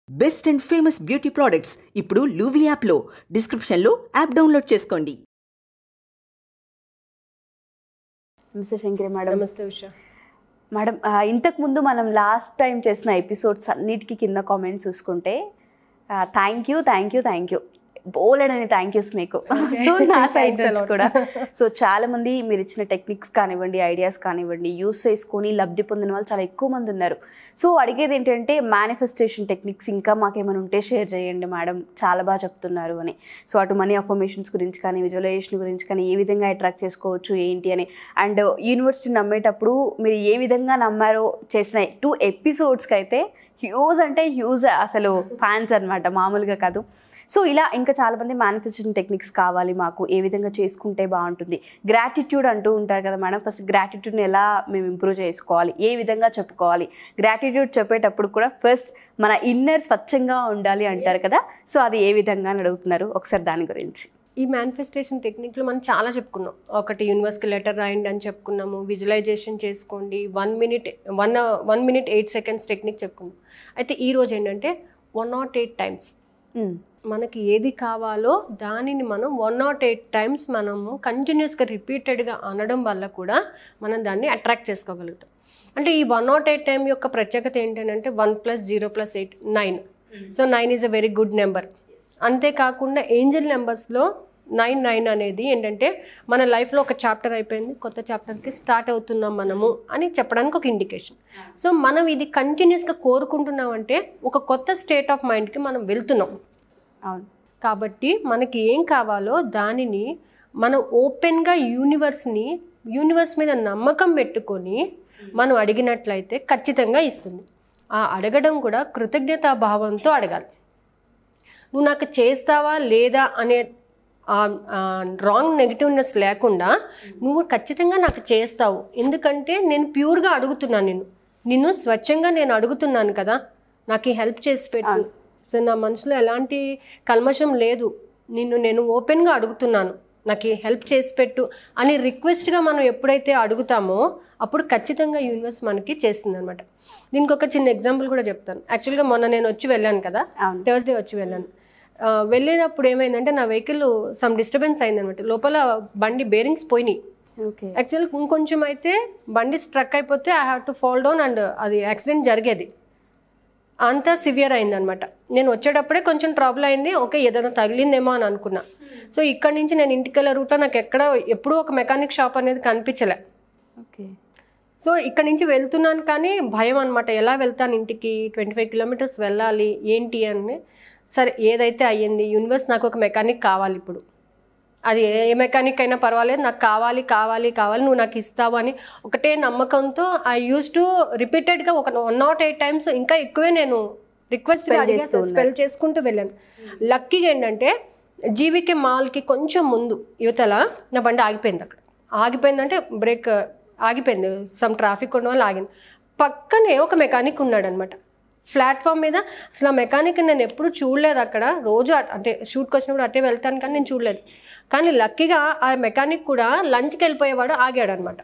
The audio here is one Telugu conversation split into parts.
Best and famous beauty products ఇప్పుడు లూవి యాప్లో డిస్క్రిప్షన్లో యాప్ డౌన్లోడ్ చేసుకోండి నమస్తే శంకరి మేడం నమస్తే ఉషా మేడం ఆ, ఇంతకు ముందు మనం లాస్ట్ టైం చేసిన ఎపిసోడ్స్ అన్నిటికీ కింద కామెంట్స్ చూసుకుంటే thank you thank you thank you బోలెడని థ్యాంక్ యూస్ మీకు సో నా సైడ్ Thanks a నుంచి lot. కూడా సో చాలా మంది మీరు ఇచ్చిన టెక్నిక్స్ కానివ్వండి ఐడియాస్ కానివ్వండి యూస్ చేసుకొని లబ్ధి పొందిన వాళ్ళు చాలా ఎక్కువ మంది ఉన్నారు సో అడిగేది ఏంటంటే మేనిఫెస్టేషన్ టెక్నిక్స్ ఇంకా మాకేమైనా ఉంటే షేర్ చేయండి మేడం చాలా బాగా చెప్తున్నారు అని సో అటు మనీ అఫర్మేషన్స్ గురించి కానీ విజువలైజేషన్ గురించి కానీ ఏ విధంగా అట్రాక్ట్ చేసుకోవచ్చు ఏంటి అని అండ్ యూనివర్సిటీ నమ్మేటప్పుడు మీరు ఏ విధంగా నమ్మారో చేసిన టూ ఎపిసోడ్స్కి అయితే హ్యూజ్ అంటే హ్యూజ్ అసలు ఫ్యాన్స్ అన్నమాట మామూలుగా కాదు సో ఇలా ఇంకా చాలామంది మేనిఫెస్టేషన్ టెక్నిక్స్ కావాలి మాకు ఏ విధంగా చేసుకుంటే బాగుంటుంది గ్రాటిట్యూడ్ అంటూ ఉంటారు కదా మేడం ఫస్ట్ గ్రాటిట్యూడ్ని ఎలా మేము ఇంప్రూవ్ చేసుకోవాలి ఏ విధంగా చెప్పుకోవాలి గ్రాటిట్యూడ్ చెప్పేటప్పుడు కూడా ఫస్ట్ మన ఇన్నర్ స్వచ్ఛంగా ఉండాలి అంటారు కదా సో అది ఏ విధంగా అని అడుగుతున్నారు ఒకసారి దాని గురించి ఈ మేనిఫెస్టేషన్ టెక్నిక్లో మనం చాలా చెప్పుకున్నాం ఒకటి యూనివర్స్కి లెటర్ రాయండి అని చెప్పుకున్నాము విజువలైజేషన్ చేసుకోండి one minute one one minute eight seconds technique చెప్పుకున్నాం అయితే ఈ రోజు ఏంటంటే one nought eight times hmm. మనకి ఏది కావాలో దానిని మనం వన్ నాట్ ఎయిట్ టైమ్స్ మనము కంటిన్యూస్గా రిపీటెడ్గా అనడం వల్ల కూడా మనం దాన్ని అట్రాక్ట్ చేసుకోగలుగుతాం అంటే ఈ వన్ నాట్ ఎయిట్ టైం యొక్క ప్రత్యేకత ఏంటంటే one plus zero plus eight nine so nine is a very good number అంతేకాకుండా ఏంజల్ నెంబర్స్లో నైన్ నైన్ అనేది ఏంటంటే మన లైఫ్లో ఒక చాప్టర్ అయిపోయింది కొత్త చాప్టర్కి స్టార్ట్ అవుతున్నాం మనము అని చెప్పడానికి ఒక ఇండికేషన్ సో మనం ఇది కంటిన్యూస్గా కోరుకుంటున్నామంటే ఒక కొత్త స్టేట్ ఆఫ్ మైండ్కి మనం వెళ్తున్నాం అవును కాబట్టి మనకి ఏం కావాలో దానిని మనం ఓపెన్గా యూనివర్స్ని యూనివర్స్ మీద నమ్మకం పెట్టుకొని మనం అడిగినట్లయితే ఖచ్చితంగా ఇస్తుంది ఆ అడగడం కూడా కృతజ్ఞతా భావంతో అడగాలి నువ్వు నాకు చేస్తావా లేదా అనే రాంగ్ నెగిటివ్నెస్ లేకుండా నువ్వు ఖచ్చితంగా నాకు చేస్తావు ఎందుకంటే నేను ప్యూర్గా అడుగుతున్నాను నిన్ను నిన్ను స్వచ్ఛంగా నేను అడుగుతున్నాను కదా నాకు ఈ హెల్ప్ చేసి పెట్టు సో నా మనసులో ఎలాంటి కల్మషం లేదు నిన్ను నేను ఓపెన్గా అడుగుతున్నాను నాకు ఈ హెల్ప్ చేసి పెట్టు అని రిక్వెస్ట్గా మనం ఎప్పుడైతే అడుగుతామో అప్పుడు ఖచ్చితంగా యూనివర్స్ మనకి చేస్తుంది అనమాట దీనికి ఒక చిన్న ఎగ్జాంపుల్ కూడా చెప్తాను యాక్చువల్గా మొన్న నేను వచ్చి వెళ్ళాను కదా అవును థర్స్డే వచ్చి వెళ్ళాను ఆ, వెళ్ళేటప్పుడు ఏమైందంటే నా వెహికల్ సమ్ డిస్టర్బెన్స్ అయిందనమాట లోపల బండి బేరింగ్స్ పోయినాయి ఓకే యాక్చువల్ ఇంకొంచెం అయితే బండి స్ట్రక్ అయిపోతే I have to fall down and అది యాక్సిడెంట్ జరిగేది అంత సివియర్ అయిందనమాట నేను వచ్చేటప్పుడే కొంచెం ట్రబుల్ అయింది ఓకే ఏదైనా తగిలిందేమో అని అనుకున్నా సో ఇక్కడ నుంచి నేను ఇంటికి వెళ్ళే రూట్లో నాకు ఎక్కడ ఎప్పుడూ ఒక మెకానిక్ షాప్ అనేది కనిపించలే ఓకే సో ఇక్కడ నుంచి వెళ్తున్నాను కానీ భయం అనమాట ఎలా వెళ్తాను ఇంటికి ట్వంటీ ఫైవ్ కిలోమీటర్స్ వెళ్ళాలి ఏంటి అని సరే ఏదైతే అయ్యింది యూనివర్స్ నాకు ఒక మెకానిక్ కావాలి ఇప్పుడు అది ఏ మెకానిక్ అయినా పర్వాలేదు నాకు కావాలి కావాలి కావాలి నువ్వు నాకు ఇస్తావు అని ఒకటే నమ్మకంతో ఐ యూస్ టు రిపీటెడ్గా ఒక వన్ నాట్ ఎయిట్ టైమ్స్ ఇంకా ఎక్కువే నేను రిక్వెస్ట్ Spell చేస్తూ ఉన్నారు. స్పెల్ చేసుకుంటూ వెళ్ళాను లక్కీగా ఏంటంటే జీవికే మాల్కి కొంచెం ముందు యువతల నా బండి ఆగిపోయింది అక్కడ ఆగిపోయిందంటే బ్రేక్ ఆగిపోయింది సమ్ ట్రాఫిక్ ఉన్న వాళ్ళు ఆగింది పక్కనే ఒక మెకానిక్ ఉన్నాడు అనమాట ప్లాట్ఫామ్ మీద అసలు ఆ మెకానిక్ నేను ఎప్పుడు చూడలేదు అక్కడ రోజు అట్- అంటే షూట్కి వచ్చినప్పుడు అట్టే వెళ్తాను కానీ నేను చూడలేదు కానీ లక్కీగా ఆ మెకానిక్ కూడా లంచ్కి వెళ్ళిపోయేవాడు ఆగాడు అనమాట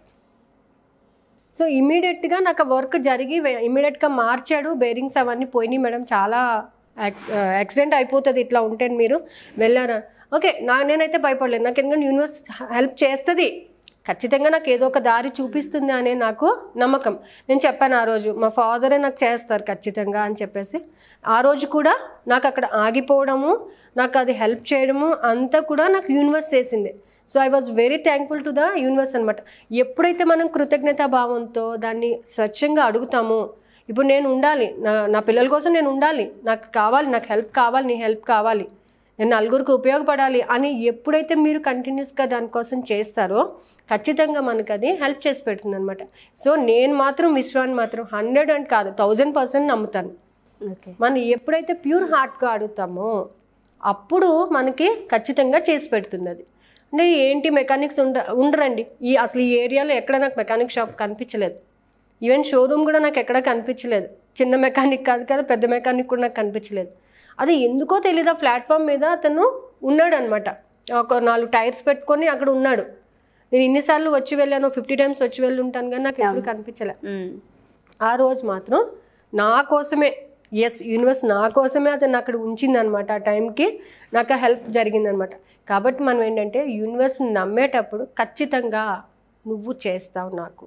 సో ఇమీడియట్గా నాకు వర్క్ జరిగి ఇమీడియట్గా మార్చాడు బేరింగ్స్ అవన్నీ పోయినాయి మేడం చాలా యాక్స్- యాక్సిడెంట్ అయిపోతుంది ఇట్లా ఉంటే మీరు వెళ్ళారా ఓకే నా నేనైతే భయపడలేదు నాకు ఎందుకంటే యూనివర్స్ హెల్ప్ చేస్తుంది ఖచ్చితంగా నాకు ఏదో ఒక దారి చూపిస్తుంది అనే నాకు నమ్మకం నేను చెప్పాను ఆ రోజు మా ఫాదరే నాకు చేస్తారు ఖచ్చితంగా అని చెప్పేసి ఆ రోజు కూడా నాకు అక్కడ ఆగిపోవడము నాకు అది హెల్ప్ చేయడము అంతా కూడా నాకు యూనివర్స్ చేసింది so I was very thankful to the universe అనమాట ఎప్పుడైతే మనం కృతజ్ఞతా భావంతో దాన్ని స్వచ్ఛంగా అడుగుతామో ఇప్పుడు నేను ఉండాలి నా నా పిల్లల కోసం నేను ఉండాలి నాకు కావాలి నాకు హెల్ప్ కావాలి నీ హెల్ప్ కావాలి నేను నలుగురికి ఉపయోగపడాలి అని ఎప్పుడైతే మీరు కంటిన్యూస్గా దానికోసం చేస్తారో ఖచ్చితంగా మనకు అది హెల్ప్ చేసి పెడుతుంది అనమాట సో నేను మాత్రం విశ్వాన్ని మాత్రం హండ్రెడ్ అండ్ కాదు థౌజండ్ పర్సెంట్ నమ్ముతాను ఓకే మనం ఎప్పుడైతే ప్యూర్ హార్ట్గా అడుగుతామో అప్పుడు మనకి ఖచ్చితంగా చేసి పెడుతుంది అది అంటే ఏంటి మెకానిక్స్ ఉండ ఉండరండి ఈ అసలు ఈ ఏరియాలో ఎక్కడ నాకు మెకానిక్ షాప్ కనిపించలేదు ఈవెన్ షోరూమ్ కూడా నాకు ఎక్కడ కనిపించలేదు చిన్న మెకానిక్ కాదు కదా పెద్ద మెకానిక్ కూడా నాకు కనిపించలేదు అది ఎందుకో తెలీదు ఆ ప్లాట్ఫామ్ మీద అతను ఉన్నాడు అనమాట ఒక నాలుగు టైర్స్ పెట్టుకొని అక్కడ ఉన్నాడు నేను ఇన్నిసార్లు వచ్చి వెళ్ళాను ఫిఫ్టీ టైమ్స్ వచ్చి వెళ్ళి ఉంటాను కానీ నాకు ఎప్పుడు కనిపించలే మ్మ్. ఆ రోజు మాత్రం నా కోసమే ఎస్ యూనివర్స్ నా కోసమే అతను అక్కడ ఉంచిందనమాట ఆ టైంకి నాకు హెల్ప్ జరిగిందనమాట కాబట్టి మనం ఏంటంటే యూనివర్స్ నమ్మేటప్పుడు ఖచ్చితంగా నువ్వు చేస్తావు నాకు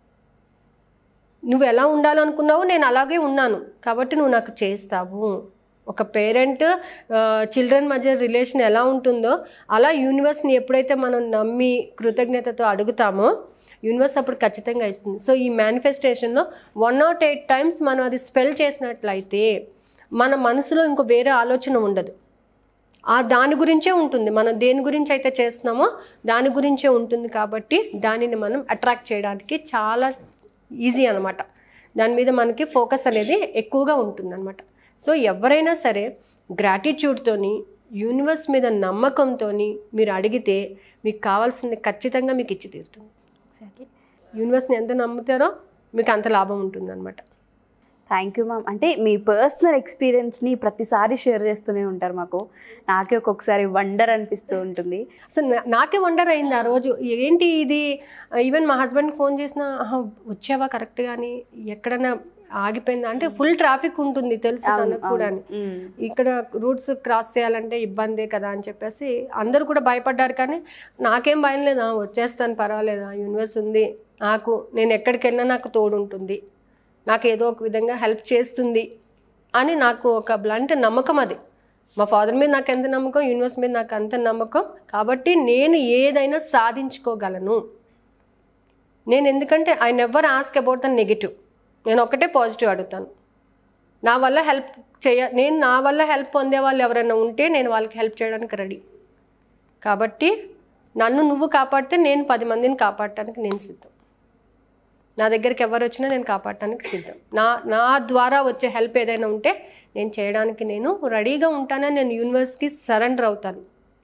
నువ్వు ఎలా ఉండాలనుకున్నావో నేను అలాగే ఉన్నాను కాబట్టి నువ్వు నాకు చేస్తావు ఒక పేరెంట్ చిల్డ్రన్ మధ్య రిలేషన్ ఎలా ఉంటుందో అలా యూనివర్స్ని ఎప్పుడైతే మనం నమ్మి కృతజ్ఞతతో అడుగుతామో యూనివర్స్ అప్పుడు ఖచ్చితంగా ఇస్తుంది సో ఈ మేనిఫెస్టేషన్లో వన్ నాట్ ఎయిట్ టైమ్స్ మనం అది స్పెల్ చేసినట్లయితే మన మనసులో ఇంకో వేరే ఆలోచన ఉండదు ఆ దాని గురించే ఉంటుంది మనం దేని గురించి అయితే చేస్తున్నామో దాని గురించే ఉంటుంది కాబట్టి దానిని మనం అట్రాక్ట్ చేయడానికి చాలా ఈజీ అనమాట దాని మీద మనకి ఫోకస్ అనేది ఎక్కువగా ఉంటుంది సో ఎవరైనా సరే గ్రాటిట్యూడ్తోని యూనివర్స్ మీద నమ్మకంతో మీరు అడిగితే మీకు కావాల్సింది ఖచ్చితంగా మీకు ఇచ్చి తీరుతుంది యూనివర్స్ని ఎంత నమ్ముతారో మీకు అంత లాభం ఉంటుంది అనమాట థ్యాంక్ యూ మ్యామ్ అంటే మీ పర్సనల్ ఎక్స్పీరియన్స్ని ప్రతిసారి షేర్ చేస్తూనే ఉంటారు మాకు నాకే ఒక్కొక్కసారి వండర్ అనిపిస్తూ ఉంటుంది అసలు నా- నాకే వండర్ అయింది ఆ రోజు ఏంటి ఇది ఈవెన్ మా హస్బెండ్కి ఫోన్ చేసిన వచ్చావా కరెక్ట్ కానీ ఎక్కడైనా ఆగిపోయిందా అంటే ఫుల్ ట్రాఫిక్ ఉంటుంది తెలుసు తనకు కూడా మ్మ్. ఇక్కడ రూట్స్ క్రాస్ చేయాలంటే ఇబ్బందే కదా అని చెప్పేసి అందరూ కూడా భయపడ్డారు కానీ నాకేం భయం లేదా వచ్చేస్తాను పర్వాలేదా యూనివర్స్ ఉంది నాకు నేను ఎక్కడికి వెళ్ళినా నాకు తోడు ఉంటుంది నాకు ఏదో ఒక విధంగా హెల్ప్ చేస్తుంది అని నాకు ఒక బ్లంట్ నమ్మకం అది మా ఫాదర్ మీద నాకు ఎంత నమ్మకం యూనివర్స్ మీద నాకు అంత నమ్మకం కాబట్టి నేను ఏదైనా సాధించుకోగలను నేను ఎందుకంటే I never ask about the negative నేను ఒకటే పాజిటివ్ అడుగుతాను నా వల్ల హెల్ప్ చేయ నేను నా వల్ల హెల్ప్ పొందే వాళ్ళు ఎవరైనా ఉంటే నేను వాళ్ళకి హెల్ప్ చేయడానికి రెడీ కాబట్టి నన్ను నువ్వు కాపాడితే నేను పది మందిని కాపాడటానికి నేను సిద్ధం నా దగ్గరికి ఎవరు వచ్చినా నేను కాపాడటానికి సిద్ధం నా నా ద్వారా వచ్చే హెల్ప్ ఏదైనా ఉంటే నేను చేయడానికి నేను రెడీగా ఉంటానని నేను యూనివర్స్కి సరెండర్ అవుతాను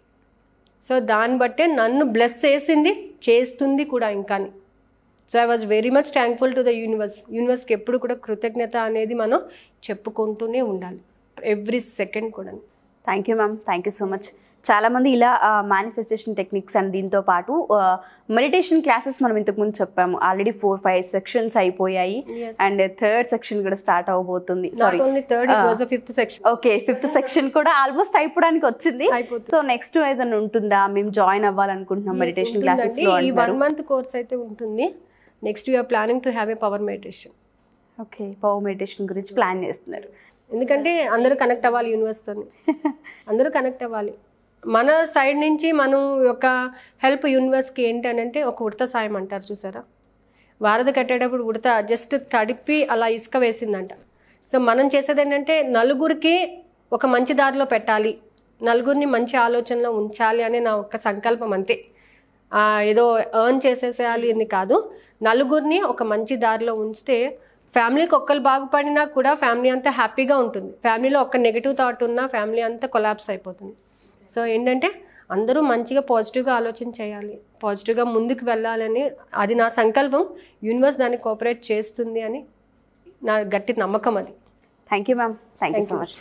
సో దాన్ని బట్టే నన్ను బ్లెస్ చేసింది చేస్తుంది కూడా ఇంకాని so I was very much thankful to the universe యూనివర్స్కి ఎప్పుడు కూడా కృతజ్ఞత అనేది మనం చెప్పుకుంటూనే ఉండాలి ఎవ్రీ సెకండ్ కూడా thank you ma'am thank you so much చాలామంది ఇలా మేనిఫెస్టేషన్ టెక్నిక్స్ అండ్ దీంతో పాటు మెడిటేషన్ క్లాసెస్ మనం ఇంతకుముందు చెప్పాము ఆల్రెడీ ఫోర్ ఫైవ్ సెక్షన్స్ అయిపోయాయి Yes. అండ్ థర్డ్ సెక్షన్ కూడా స్టార్ట్ అవబోతుంది not sorry only third it was fifth section okay fifth section కూడా ఆల్మోస్ట్ అయిపోవడానికి వచ్చింది అయిపోతుంది. సో నెక్స్ట్ ఏదైనా ఉంటుందా మేము జాయిన్ అవ్వాలనుకుంటున్నాం మెడిటేషన్ క్లాసెస్ లో ఈ వన్ అంటారు మంత్ కోర్స్ అయితే ఉంటుంది next you are planning to have a power meditation okay power meditation గురించి ప్లాన్ చేస్తున్నారు ఎందుకంటే అందరూ కనెక్ట్ అవ్వాలి యూనివర్స్తో అందరూ కనెక్ట్ అవ్వాలి మన సైడ్ నుంచి మనం ఒక హెల్ప్ యూనివర్స్కి ఏంటి అని అంటే ఒక ఉడత సాయం అంటారు చూసారా వారధి కట్టేటప్పుడు ఉడత జస్ట్ తడిపి అలా ఇసుక వేసిందంట సో మనం చేసేది ఏంటంటే నలుగురికి ఒక మంచి దారిలో పెట్టాలి నలుగురిని మంచి ఆలోచనలో ఉంచాలి అనే నా ఒక్క సంకల్పం అంతే ఆ, ఏదో ఎర్న్ చేసేసేయాలి అని కాదు నలుగురిని ఒక మంచి దారిలో ఉంచితే ఫ్యామిలీకి ఒక్కరు బాగుపడినా కూడా ఫ్యామిలీ అంతా హ్యాపీగా ఉంటుంది ఫ్యామిలీలో ఒక్క నెగిటివ్ థాట్ ఉన్నా ఫ్యామిలీ అంతా కొలాప్స్ అయిపోతుంది సో ఏంటంటే అందరూ మంచిగా పాజిటివ్గా ఆలోచన చేయాలి పాజిటివ్గా ముందుకు వెళ్ళాలని అది నా సంకల్పం యూనివర్స్ దాన్ని కోఆపరేట్ చేస్తుంది అని నా గట్టి నమ్మకం అది thank you ma'am thank you so much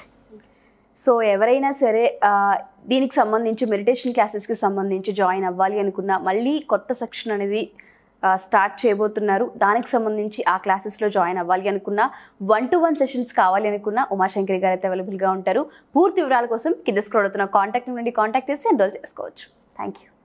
so ఎవరైనా సరే ఆ, దీనికి సంబంధించి మెడిటేషన్ క్లాసెస్కి సంబంధించి జాయిన్ అవ్వాలి అనుకున్నా మళ్ళీ కొత్త సెక్షన్ అనేది స్టార్ట్ చేయబోతున్నారు దానికి సంబంధించి ఆ క్లాసెస్లో జాయిన్ అవ్వాలి అనుకున్నా వన్ టు వన్ సెషన్స్ కావాలి అనుకున్నా ఉమాశంకరి గారు అయితే అవైలబుల్గా ఉంటారు పూర్తి వివరాల కోసం కింద స్క్రోల్ అవుతున్న కాంటాక్ట్ నుండి కాంటాక్ట్ చేసి ఎన్రోల్ చేసుకోవచ్చు థ్యాంక్ యూ